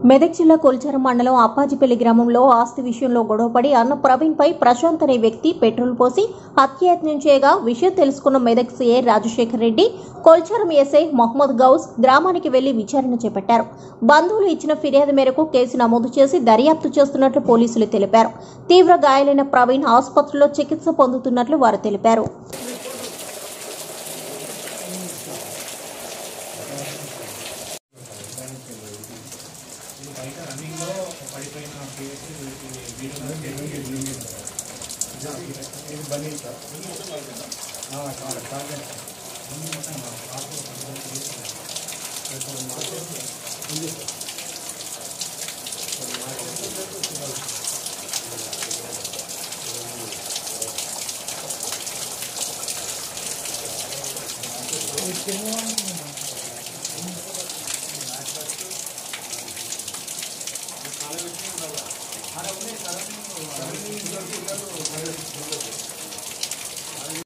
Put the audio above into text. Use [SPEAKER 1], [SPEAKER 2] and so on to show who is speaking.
[SPEAKER 1] మెదక్ జిల్లా కొల్చారం మండలం అప్పాజిపల్లి గ్రామంలో ఆస్తి విషయంలో గొడవపడి అన్న ప్రవీణ్ పై ప్రశాంత్ అనే వ్యక్తి పెట్రోల్ పోసి హత్యాయత్నం చేయగా విషయం తెలుసుకున్న మెదక్ సీఐ రాజశేఖర్ రెడ్డి కొల్చారం ఎస్ఐ మొహమ్మద్ గౌస్ గ్రామానికి వెళ్లి విచారణ చేపట్టారు బంధువులు ఇచ్చిన ఫిర్యాదు మేరకు కేసు నమోదు చేసి దర్యాప్తు చేస్తున్నట్లు పోలీసులు తెలిపారు తీవ్ర గాయాలైన ప్రవీణ్ ఆసుపత్రిలో చికిత్స పొందుతున్నట్లు వారు తెలిపారు
[SPEAKER 2] బయట రన్నింగ్లో పడిపోయిన ప్లేస్ ఇది బండి సార్ కాదు టార్గెట్ బండి మొత్తం హాస్పిటల్